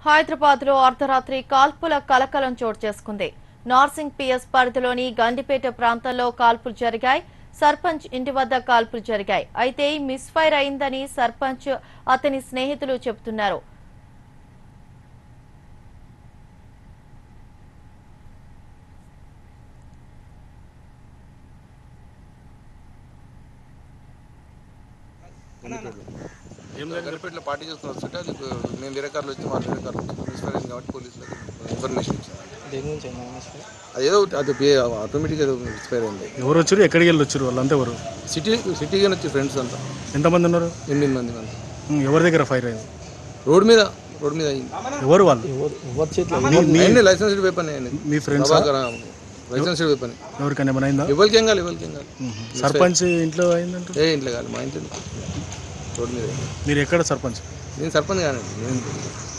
హైదరాబాద్ లో అర్ధరాత్రి కాల్పుల కలకలం చోటు చేసుకుంది నార్సింగ్ పిఎస్ పరిధిలోని గండిపేట ప్రాంతంలో కాల్పులు జరిగాయి సర్పంచ్ ఇంటి వద్ద కాల్పులు జరిగాయి అయితే మిస్ఫైర్ అయిందని సర్పంచ్ అతని స్నేహితులు చెబుతున్నారు గరిపేటలో పార్టీ చేసుకుని వస్తుంటే అది మేము వేరే కార్లు వచ్చి వాళ్ళు వేరే కార్లు వచ్చి పోలీస్ ఫైర్ అయింది కాబట్టి పోలీసులకు ఇన్ఫర్మేషన్ ఇచ్చారు దేని నుంచి అయింది మిస్ఫైర్? అది ఏదో అది ఆటోమేటిక్గా ఏదో మిస్ఫైర్ అయింది ఎవరు వచ్చారు ఎక్కడికి వెళ్ళి వచ్చారు వాళ్ళంతా ఎవరు సిటీ సిటీగా వచ్చి ఫ్రెండ్స్ అంతా ఎంతమంది ఉన్నారు ఎనిమిది మంది మంది ఉమ్, ఎవరి దగ్గర ఫైర్ అయింది రోడ్ మీద రోడ్ మీద అయింది ఎవరు వాళ్ళు ఎవరు ఎవరి చేతిలో అయింది లైసెన్స్డ్ వెపన్ అయింది మీ ఫ్రెండ్స్ లైసెన్స్డ్ వెపన్ ఎవరికైనా ఏమైనా అయిందా ఎవరికి ఏం కాదు ఎవరికి ఏం కాదు సర్పంచ్ ఇంట్లో అయిందంట ఏ ఇంట్లో కాదు మా ఇంట్లో రోడ్ మీద అయింది. మీరు ఎక్కడ సర్పంచ్ నేను సర్పంచ్ కానండి నేను